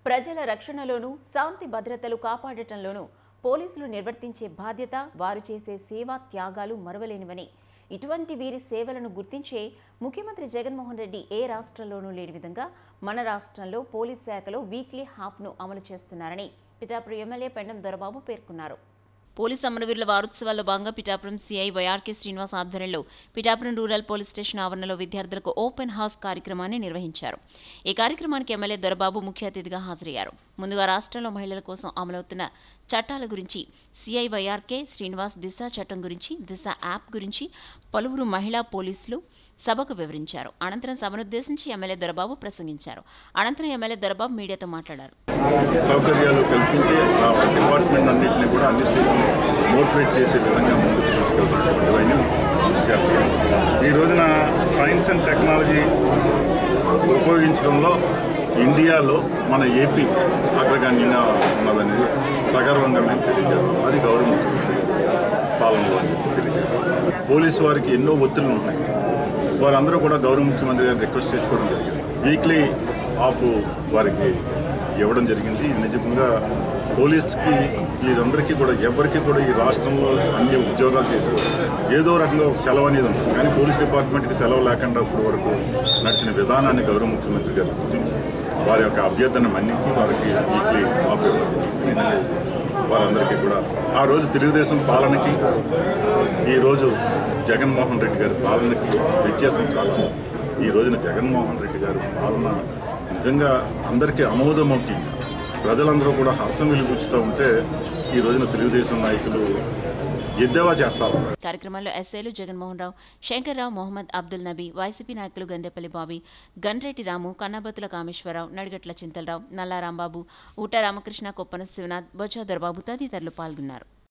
ప్రజల రక్షణలోనూ శాంతి భద్రతలు కాపాడటంలోనూ పోలీసులు నిర్వర్తించే బాధ్యత వారు చేసే సేవా త్యాగాలు మరువలేనివని ఇటువంటి వీరి సేవలను గుర్తించే ముఖ్యమంత్రి జగన్మోహన్ రెడ్డి ఏ రాష్ట్రంలోనూ లేని విధంగా మన రాష్ట్రంలో పోలీస్ శాఖలో వీక్లీ హాఫ్ను అమలు చేస్తున్నారని పిఠాపురం ఎమ్మెల్యే పెండం దొరబాబు పేర్కొన్నారు పోలీస్ అమరవీరుల వారోత్సవాల్లో భాగంగా పిఠాపురం సీఐ వైఆర్కే శ్రీనివాస్ ఆధ్వర్యంలో పిఠాపురం రూరల్ పోలీస్ స్టేషన్ ఆవరణలో విద్యార్థులకు ఓపెన్ హౌస్ కార్యక్రమాన్ని నిర్వహించారు ఈ కార్యక్రమానికి ఎమ్మెల్యే దొరబాబు ముఖ్య అతిథిగా హాజరయ్యారు ముందుగా రాష్ట్రంలో మహిళల కోసం అమలవుతున్న చట్టాల గురించి సీఐ వైఆర్కే శ్రీనివాస్ దిశ చట్టం గురించి దిశ యాప్ గురించి పలువురు మహిళా పోలీసులు సభకు వివరించారు అనంతరం సభనుద్దేశించి ఎమ్మెల్యే దొరబాబు ప్రసంగించారు అనంతరం ఎమ్మెల్యే దొరబాబు మీడియాతో మాట్లాడారు సౌకర్యాలు కల్పించి ఆ డిపార్ట్మెంట్ అన్నింటినీ కూడా అన్ని స్టేషన్ మోటివేట్ చేసే విధంగా ముందుకు తీసుకెళ్తున్నటువంటివన్నీ కృషి చేస్తున్నాం ఈ రోజున సైన్స్ అండ్ టెక్నాలజీ ఉపయోగించడంలో ఇండియాలో మన ఏపీ అగ్రగణ్యంగా ఉన్నదనేది సగర్వంగా మేము తెలియజేస్తాం అది గౌరవ ముఖ్యమంత్రి పాలనలో అని చెప్పి తెలియజేస్తాం పోలీసు వారికి ఎన్నో ఒత్తిళ్లు ఉన్నాయి వారందరూ కూడా గౌరవ ముఖ్యమంత్రి గారిని రిక్వెస్ట్ చేసుకోవడం జరిగింది వీక్లీ ఆఫ్ వారికి ఇవ్వడం జరిగింది ఇది నిజంగా పోలీస్కి వీరందరికీ కూడా ఎవరికి కూడా ఈ రాష్ట్రంలో అన్ని ఉద్యోగాలు చేసుకోవాలి ఏదో రకంగా ఒక సెలవు అనేది ఉంటుంది కానీ పోలీస్ డిపార్ట్మెంట్కి సెలవు లేకుండా ఇప్పటి వరకు నడిచిన విధానాన్ని గౌరవ ముఖ్యమంత్రి గారు గుర్తించి వారి యొక్క అభ్యర్థన మన్నించి వారికి వీక్లీ ఆఫ్ ఇవ్వడం జరిగింది. వారందరికీ కూడా ఆ రోజు తెలుగుదేశం పాలనకి ఈరోజు జగన్మోహన్ రెడ్డి గారి పాలనకి వ్యత్యాసం చాలా ఉంది. ఈ రోజున జగన్మోహన్ రెడ్డి గారి పాలన నిజంగా అందరికీ అమోదమొక్కి ప్రజలందరూ కూడా హర్షం వెలుగుచ్చుతూ ఉంటే ఈ రోజున తెలుగుదేశం నాయకులు ఎద్దేవా చేస్తా ఉన్నారు కార్యక్రమంలో ఎస్ఐలు జగన్మోహన్ రావు శంకర్రావు మొహమ్మద్ అబ్దుల్ నబీ వైసీపీ నాయకులు గండేపల్లి బాబీ గన్రెడ్డి రాము కన్నాబత్తుల కామేశ్వరరావు నడిగట్ల చింతలరావు నల్లా రాంబాబు ఊట రామకృష్ణ కొప్పన శివనాథ్ బొజ్జా దొరబాబు తదితరులు పాల్గొన్నారు